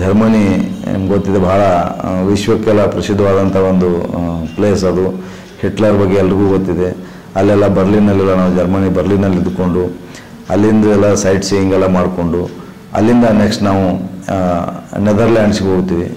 Germany ನಿಮ್ಗೆ ಗೊತ್ತಿದೆ ಬಹಳ ಆ, ವಿಶ್ವಕ್ಕೆಲ್ಲ ಪ್ರಸಿದ್ಧವಾದಂಥ ಒಂದು ಪ್ಲೇಸ್ ಅದು ಹಿಟ್ಲರ್ ಬಗ್ಗೆ ಎಲ್ರಿಗೂ ಗೊತ್ತಿದೆ ಅಲ್ಲೆಲ್ಲ ಬರ್ಲಿನಲ್ಲೆಲ್ಲ ನಾವು ಜರ್ಮನಿ ಬರ್ಲಿನಲ್ಲಿ ಇದ್ದುಕೊಂಡು ಅಲ್ಲಿಂದ ಎಲ್ಲ ಸೈಟ್ ಸೀಯಿಂಗ್ ಎಲ್ಲ ಮಾಡಿಕೊಂಡು ಅಲ್ಲಿಂದ ನೆಕ್ಸ್ಟ್ ನಾವು ಆ, ನೆದರ್ಲ್ಯಾಂಡ್ಸ್ಗೆ ಹೋಗ್ತೀವಿ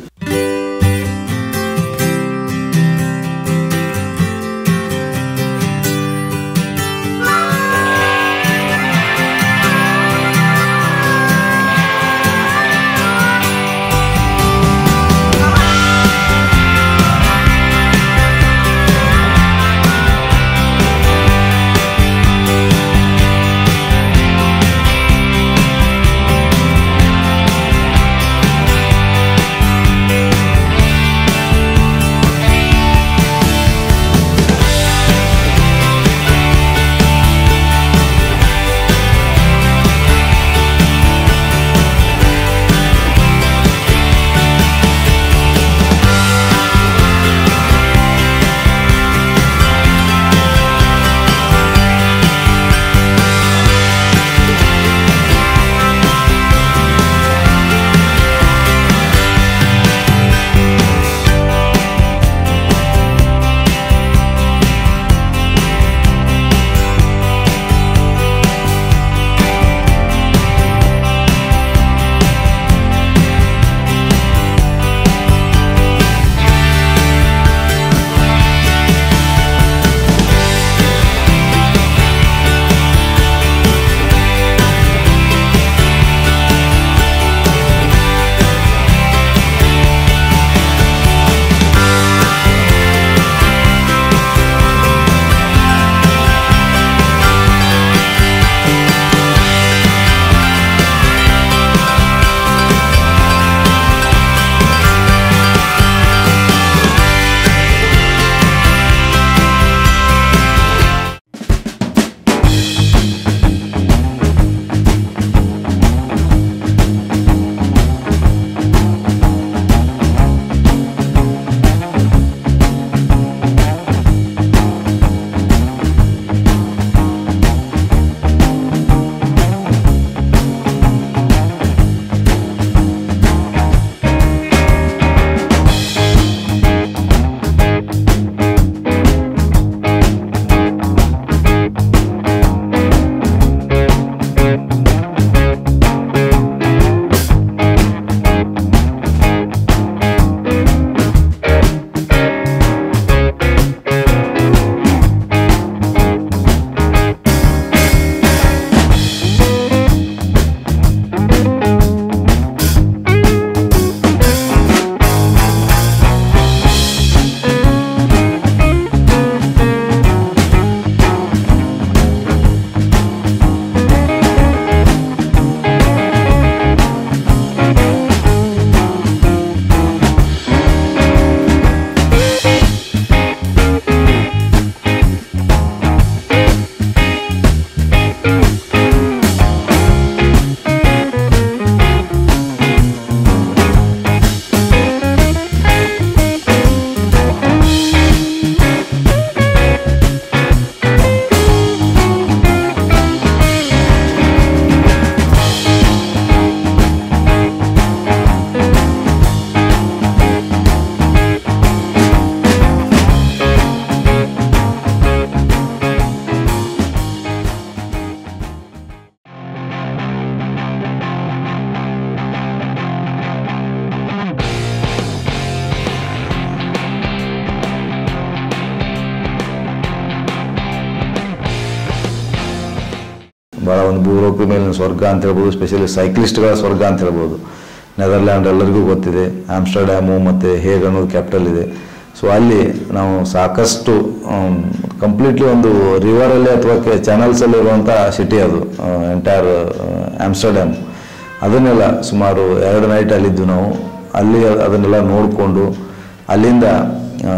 ಭಾಳ ಒಂದು ಭೂಲೋಕ ಮೇಲಿನ ಸ್ವರ್ಗ ಅಂತ ಹೇಳ್ಬೋದು ಸ್ಪೆಷಲಿ ಸೈಕ್ಲಿಸ್ಟ್ಗಳ ಸ್ವರ್ಗ ಅಂತ ಹೇಳ್ಬೋದು ನೆದರ್ಲ್ಯಾಂಡ್ ಎಲ್ಲರಿಗೂ ಗೊತ್ತಿದೆ ಆಮ್ಸ್ಟರ್ಡ್ಯಾಮು ಮತ್ತು ಹೇಗ್ ಅನ್ನೋದು ಕ್ಯಾಪಿಟಲ್ ಇದೆ ಸೊ ಅಲ್ಲಿ ನಾವು ಸಾಕಷ್ಟು ಕಂಪ್ಲೀಟ್ಲಿ ಒಂದು ರಿವರಲ್ಲಿ ಅಥವಾ ಚಾನಲ್ಸಲ್ಲಿ ಇರುವಂಥ ಸಿಟಿ ಅದು ಎಂಟೈರ್ ಆಮ್ಸ್ಟರ್ಡ್ಯಾಮ್ ಅದನ್ನೆಲ್ಲ ಸುಮಾರು ಎರಡು ನೈಟ್ ಅಲ್ಲಿದ್ದು ನಾವು ಅಲ್ಲಿ ಅದನ್ನೆಲ್ಲ ನೋಡಿಕೊಂಡು ಅಲ್ಲಿಂದ ಆ,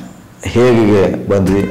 ಹೇಗಿಗೆ ಬಂದ್ವಿ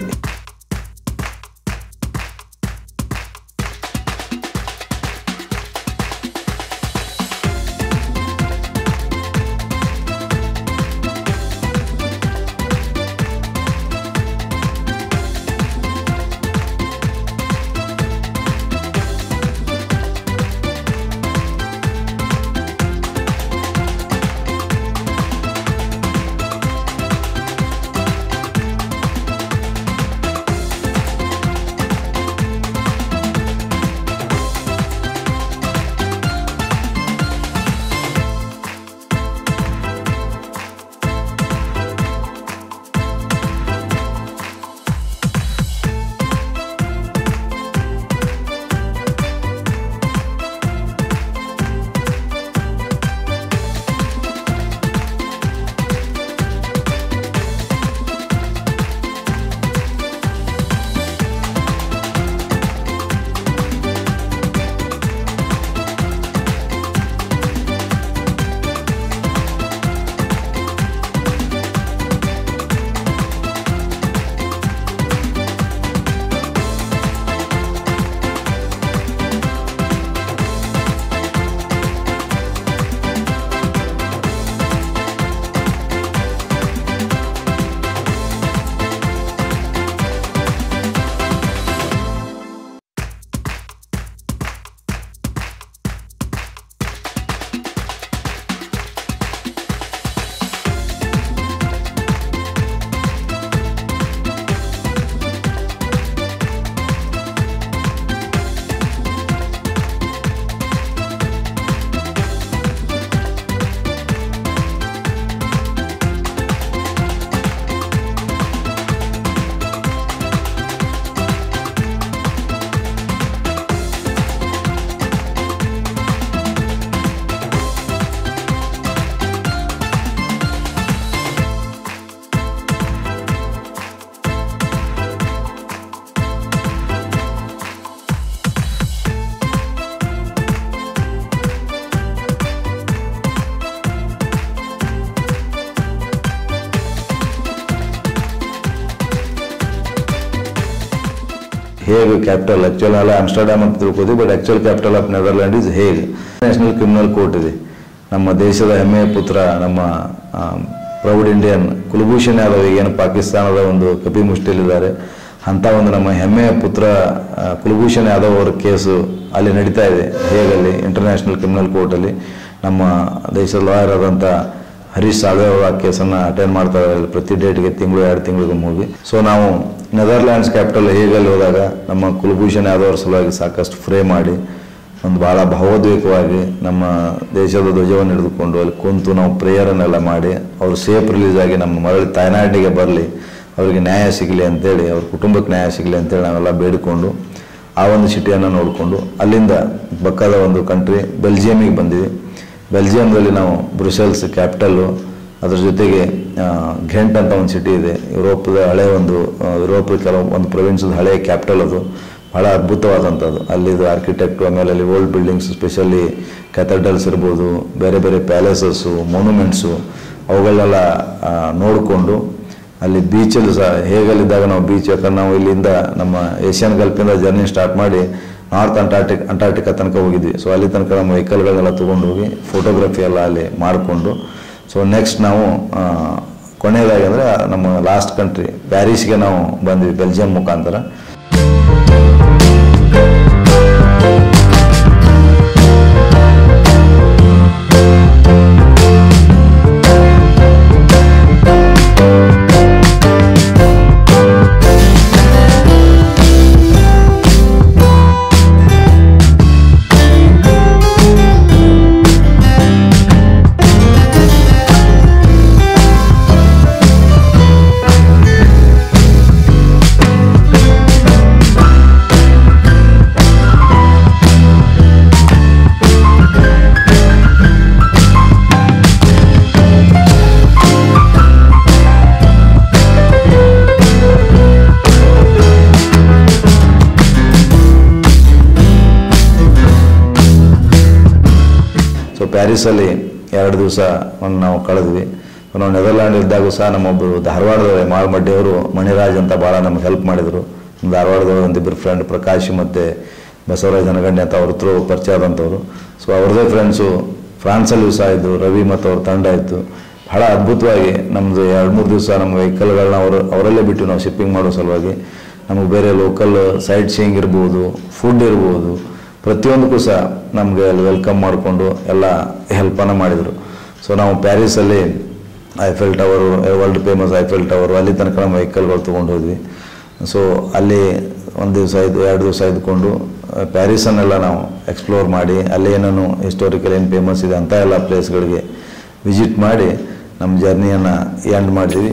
ಹೇಗ್ ಕ್ಯಾಪಿಟಲ್ ಆಕ್ಚುಲ್ ಅಲ್ಲ ಆಮ್ಸ್ಟರ್ಡ್ಯಾಮ್ ಅಂತ ತಿಳ್ಕೋತೀವಿ but actual capital of Netherland is Hague national criminal court ಇದೆ ನಮ್ಮ ದೇಶದ ಹೆಮ್ಮೆಯ ಪುತ್ರ ನಮ್ಮ ಪ್ರೌಡ್ ಇಂಡಿಯನ್ ಕುಲಭೂಷಣ್ ಯಾದವ್ ಏನು ಪಾಕಿಸ್ತಾನದ ಒಂದು ಕಪಿಮುಷ್ಟಿಯಲ್ಲಿದ್ದಾರೆ ಅಂಥ ಒಂದು ನಮ್ಮ ಹೆಮ್ಮೆಯ ಪುತ್ರ ಆ, ಕುಲಭೂಷಣ್ ಯಾದವ್ ಅವರ ಕೇಸು ಅಲ್ಲಿ ನಡೀತಾ ಇದೆ ಹೇಗಲ್ಲಿ ಇಂಟರ್ನ್ಯಾಷನಲ್ ಕ್ರಿಮಿನಲ್ ಕೋರ್ಟಲ್ಲಿ ನಮ್ಮ ದೇಶದ ಲಾಯರ್ ಆದಂಥ ಹರೀಶ್ ಸಾಳ್ವೆ ಅವರು ಆ ಕೇಸನ್ನು ಅಟೆಂಡ್ ಮಾಡ್ತಾ ಇದ್ದಾರೆ ಪ್ರತಿ ಡೇಟ್ಗೆ ತಿಂಗಳು ಎರಡು ತಿಂಗಳಿಗೆ ಹೋಗಿ ಸೊ ನಾವು ನೆದರ್ಲ್ಯಾಂಡ್ಸ್ ಕ್ಯಾಪಿಟಲ್ ಹೇಗಲ್ಲಿ ಹೋದಾಗ ನಮ್ಮ ಕುಲಭೂಷಣ್ ಯಾದವ್ ಅವ್ರ ಸಲುವಾಗಿ ಸಾಕಷ್ಟು ಫ್ರೇ ಮಾಡಿ ಒಂದು ಭಾಳ ಭಾವೋದ್ವೇಗವಾಗಿ ನಮ್ಮ ದೇಶದ ಧ್ವಜವನ್ನು ಹಿಡಿದುಕೊಂಡು ಅಲ್ಲಿ ಕುಂತು ನಾವು ಪ್ರೇಯರನ್ನೆಲ್ಲ ಮಾಡಿ ಅವರು ಸೇಫ್ ರಿಲೀಸ್ ಆಗಿ ನಮ್ಮ ಮರಳಿ ತಾಯ್ನಾಡಿಗೆ ಬರಲಿ ಅವರಿಗೆ ನ್ಯಾಯ ಸಿಗಲಿ ಅಂತೇಳಿ ಅವ್ರ ಕುಟುಂಬಕ್ಕೆ ನ್ಯಾಯ ಸಿಗಲಿ ಅಂತೇಳಿ ನಾವೆಲ್ಲ ಬೇಡಿಕೊಂಡು ಆ ಒಂದು ಸಿಟಿಯನ್ನು ನೋಡಿಕೊಂಡು ಅಲ್ಲಿಂದ ಪಕ್ಕದ ಒಂದು ಕಂಟ್ರಿ ಬೆಲ್ಜಿಯಮಿಗೆ ಬಂದ್ವಿ ಬೆಲ್ಜಿಯಂದಲ್ಲಿ ನಾವು ಬ್ರುಸೆಲ್ಸ್ ಕ್ಯಾಪಿಟಲ್ಲು ಅದ್ರ ಜೊತೆಗೆ ಆ, ಘೆಂಟ್ ಅಂತ ಒಂದು ಸಿಟಿ ಇದೆ ಯುರೋಪದ ಹಳೆ ಒಂದು ಆ, ಯುರೋಪ್ ಕೆಲವು ಒಂದು ಪ್ರೊವಿನ್ಸ್ದ ಹಳೆಯ ಕ್ಯಾಪಿಟಲ್ ಅದು ಭಾಳ ಅದ್ಭುತವಾದಂಥದ್ದು ಅಲ್ಲಿದು ಆರ್ಕಿಟೆಕ್ಟು ಆಮೇಲೆ ಅಲ್ಲಿ ಓಲ್ಡ್ ಬಿಲ್ಡಿಂಗ್ಸ್ ಸ್ಪೆಷಲಿ ಕ್ಯಾಥಡ್ರಲ್ಸ್ ಇರ್ಬೋದು ಬೇರೆ ಬೇರೆ ಪ್ಯಾಲೇಸಸ್ಸು ಮೊನ್ಯುಮೆಂಟ್ಸು ಅವುಗಳನ್ನೆಲ್ಲ ಆ, ನೋಡಿಕೊಂಡು ಅಲ್ಲಿ ಬೀಚಲ್ಲಿ ಸಹ ಹೇಗಲ್ಲಿದ್ದಾಗ ನಾವು ಬೀಚ್ ಯಾಕಂದ್ರೆ ನಾವು ಇಲ್ಲಿಂದ ನಮ್ಮ ಏಷ್ಯನ್ ಗಲ್ಫಿಂದ ಜರ್ನಿ ಸ್ಟಾರ್ಟ್ ಮಾಡಿ ನಾರ್ತ್ ಅಂಟಾರ್ಟಿಕ್ ಅಂಟಾರ್ಟಿಕಾ ತನಕ ಹೋಗಿದ್ವಿ ಸೊ ಅಲ್ಲಿ ತನಕ ನಮ್ಮ ವೆಹಿಕಲ್ಗಳನ್ನೆಲ್ಲ ತೊಗೊಂಡು ಹೋಗಿ ಫೋಟೋಗ್ರಫಿ ಎಲ್ಲ ಅಲ್ಲಿ ಮಾಡಿಕೊಂಡು ಸೊ ನೆಕ್ಸ್ಟ್ ನಾವು ಆ, ಕೊನೆಯದಾಗಿ ಅಂದರೆ ನಮ್ಮ ಲಾಸ್ಟ್ ಕಂಟ್ರಿ ಪ್ಯಾರಿಸ್ಗೆ ನಾವು ಬಂದ್ವಿ ಬೆಲ್ಜಿಯಂ ಮುಖಾಂತರ ಸೊ ಪ್ಯಾರಿಸಲ್ಲಿ ಎರಡು ದಿವಸ ನಾವು ಕಳೆದ್ವಿ ನಾವು ನೆದರ್ಲ್ಯಾಂಡ್ ಇದ್ದಾಗೂ ಸಹ ನಮ್ಮೊಬ್ಬರು ಧಾರವಾಡದವರೇ ಮಾಳ್ಮಡ್ಡಿಯವರು ಮಣಿರಾಜ್ ಅಂತ ಭಾಳ ನಮ್ಗೆ ಹೆಲ್ಪ್ ಮಾಡಿದರು ಧಾರವಾಡದವರು ಒಂದಿಬ್ಬರು ಫ್ರೆಂಡ್ ಪ್ರಕಾಶ್ ಮತ್ತು ಬಸವರಾಜ್ ಜನಗಂಡೆ ಅಂತ ಅವ್ರ ಹತ್ರ ಪರಿಚಯ ಆದಂಥವ್ರು ಸೊ ಅವ್ರದ್ದೇ ಫ್ರೆಂಡ್ಸು ಫ್ರಾನ್ಸಲ್ಲಿಯೂ ಸಹ ಇದ್ದರು ರವಿ ಮತ್ತು ಅವ್ರ ತಂಡ ಇತ್ತು ಬಹಳ ಅದ್ಭುತವಾಗಿ ನಮ್ಮದು ಎರಡು ಮೂರು ದಿವಸ ನಮ್ಮ ವೆಹಿಕಲ್ಗಳನ್ನ ಅವರು ಅವರಲ್ಲೇ ಬಿಟ್ಟು ನಾವು ಶಿಪ್ಪಿಂಗ್ ಮಾಡೋ ಸಲುವಾಗಿ ನಮಗೆ ಬೇರೆ ಲೋಕಲ್ ಸೈಟ್ ಸೀಯಿಂಗ್ ಇರ್ಬೋದು ಫುಡ್ ಇರ್ಬೋದು ಪ್ರತಿಯೊಂದಕ್ಕೂ ಸಹ ನಮಗೆ ಅಲ್ಲಿ ವೆಲ್ಕಮ್ ಮಾಡಿಕೊಂಡು ಎಲ್ಲ ಹೆಲ್ಪನ್ನು ಮಾಡಿದರು ಸೊ ನಾವು ಪ್ಯಾರಿಸಲ್ಲಿ Eiffel tower world famous Eiffel tower ಅಲ್ಲಿ ತನಕ ನಮ್ಮ ವೆಹಿಕಲ್ಗಳು ತೊಗೊಂಡು ಹೋದ್ವಿ ಸೊ ಅಲ್ಲಿ ಒಂದು ದಿವಸ ಇದು ಎರಡು ದಿವಸ ಇದ್ಕೊಂಡು ಆ, ಪ್ಯಾರಿಸನ್ನೆಲ್ಲ ನಾವು ಎಕ್ಸ್ಪ್ಲೋರ್ ಮಾಡಿ ಅಲ್ಲಿ ಏನೇನು ಹಿಸ್ಟೋರಿಕಲ್ ಏನು ಫೇಮಸ್ ಇದೆ ಅಂತ ಎಲ್ಲ ಪ್ಲೇಸ್ಗಳಿಗೆ ವಿಸಿಟ್ ಮಾಡಿ ನಮ್ಮ ಜರ್ನಿಯನ್ನು ಎಂಡ್ ಮಾಡಿದ್ವಿ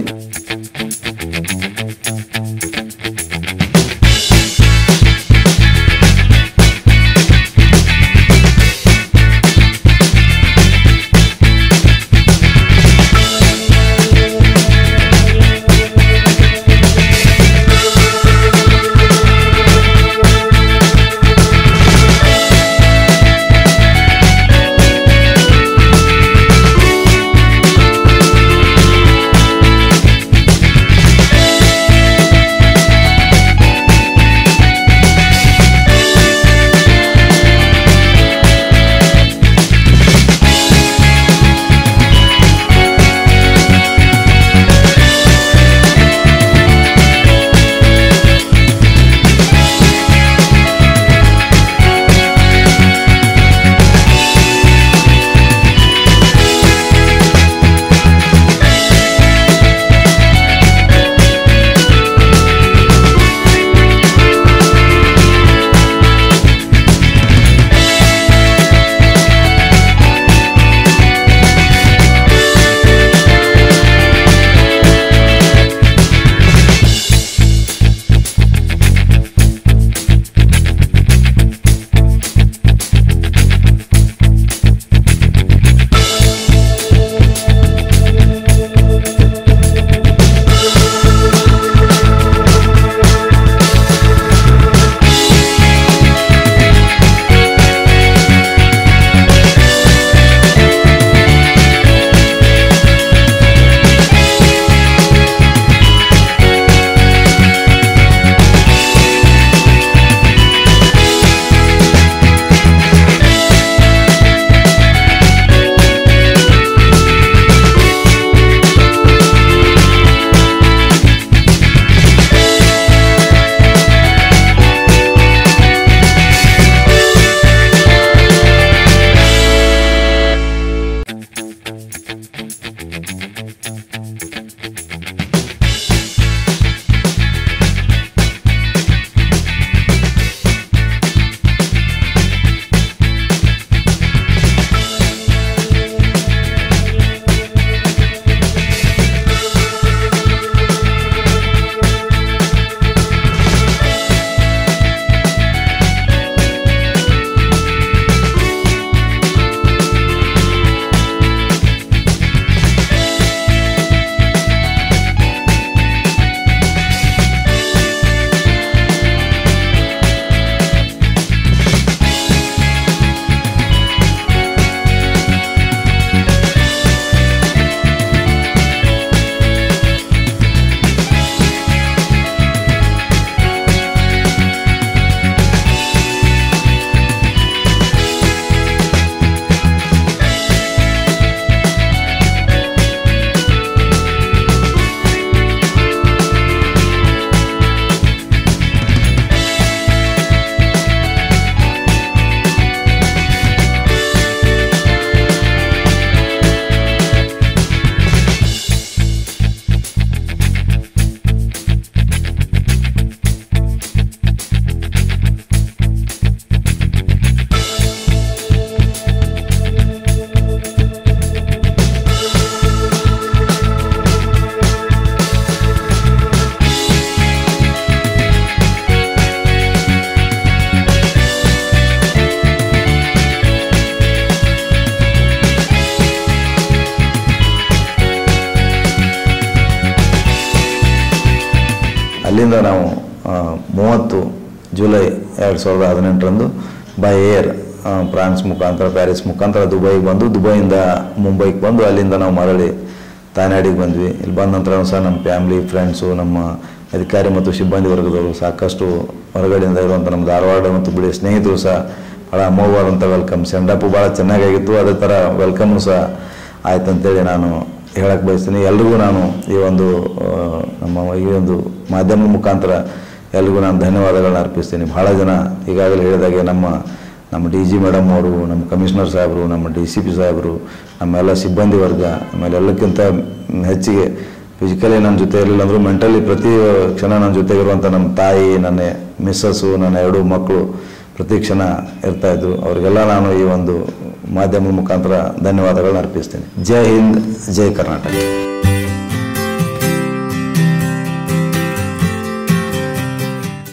ಅಲ್ಲಿಂದ ನಾವು ಆ, ಮೂವತ್ತು ಜುಲೈ ಎರಡು ಸಾವಿರದ ಹದಿನೆಂಟರಂದು ಬೈ ಏರ್ ಫ್ರಾನ್ಸ್ ಮುಖಾಂತರ ಪ್ಯಾರಿಸ್ ಮುಖಾಂತರ ದುಬೈಗೆ ಬಂದು ದುಬೈಯಿಂದ ಮುಂಬೈಗೆ ಬಂದು ಅಲ್ಲಿಂದ ನಾವು ಮರಳಿ ತಾಯ್ನಾಡಿಗೆ ಬಂದ್ವಿ ಇಲ್ಲಿ ಬಂದ ನಂತರ ಸಹ ನಮ್ಮ ಫ್ಯಾಮ್ಲಿ ಫ್ರೆಂಡ್ಸು ನಮ್ಮ ಅಧಿಕಾರಿ ಮತ್ತು ಸಿಬ್ಬಂದಿ ವರ್ಗದವರು ಸಾಕಷ್ಟು ಹೊರಗಡೆಯಿಂದ ಇರುವಂಥ ನಮ್ಮ ಧಾರವಾಡ ಮತ್ತು ಬಿಡಿ ಸ್ನೇಹಿತರು ಸಹ ಭಾಳ ಅಮೋಘವಾದಂಥ ವೆಲ್ಕಮ್ ಸೆಂಡಪ್ಪು ಭಾಳ ಚೆನ್ನಾಗಾಗಿತ್ತು ಅದೇ ಥರ ವೆಲ್ಕಮ್ಮು ಸಹ ಆಯ್ತು ಅಂತೇಳಿ ನಾನು ಹೇಳಕ್ಕೆ ಬಯಸ್ತೀನಿ ಎಲ್ರಿಗೂ ನಾನು ಈ ಒಂದು ಆ, ನಮ್ಮ ಈ ಒಂದು ಮಾಧ್ಯಮದ ಮುಖಾಂತರ ಎಲ್ರಿಗೂ ನಾನು ಧನ್ಯವಾದಗಳನ್ನ ಅರ್ಪಿಸ್ತೀನಿ ಭಾಳ ಜನ ಈಗಾಗಲೇ ಹೇಳಿದಾಗೆ ನಮ್ಮ ನಮ್ಮ ಡಿ ಜಿ ಮೇಡಮ್ ಅವರು ನಮ್ಮ ಕಮಿಷನರ್ ಸಾಹೇಬರು ನಮ್ಮ ಡಿ ಸಿ ಪಿ ಸಾಹೇಬರು ನಮ್ಮೆಲ್ಲ ಸಿಬ್ಬಂದಿ ವರ್ಗ ಆಮೇಲೆ ಎಲ್ಲಕ್ಕಿಂತ ಹೆಚ್ಚಿಗೆ ಫಿಸಿಕಲಿ ನನ್ನ ಜೊತೆ ಇರಲಿಲ್ಲ ಅಂದರೂ ಮೆಂಟಲಿ ಪ್ರತಿ ಕ್ಷಣ ನನ್ನ ಜೊತೆಗಿರುವಂಥ ನಮ್ಮ ತಾಯಿ ನನ್ನ ಮಿಸ್ಸಸ್ಸು ನನ್ನ ಎರಡು ಮಕ್ಕಳು ಪ್ರತಿ ಕ್ಷಣ ಇರ್ತಾ ಇದ್ರು ಅವರಿಗೆಲ್ಲ ನಾನು ಈ ಒಂದು ಮಾಧ್ಯಮದ ಮುಖಾಂತರ ಧನ್ಯವಾದಗಳನ್ನ ಅರ್ಪಿಸ್ತೀನಿ ಜೈ ಹಿಂದ್ ಜೈ ಕರ್ನಾಟಕ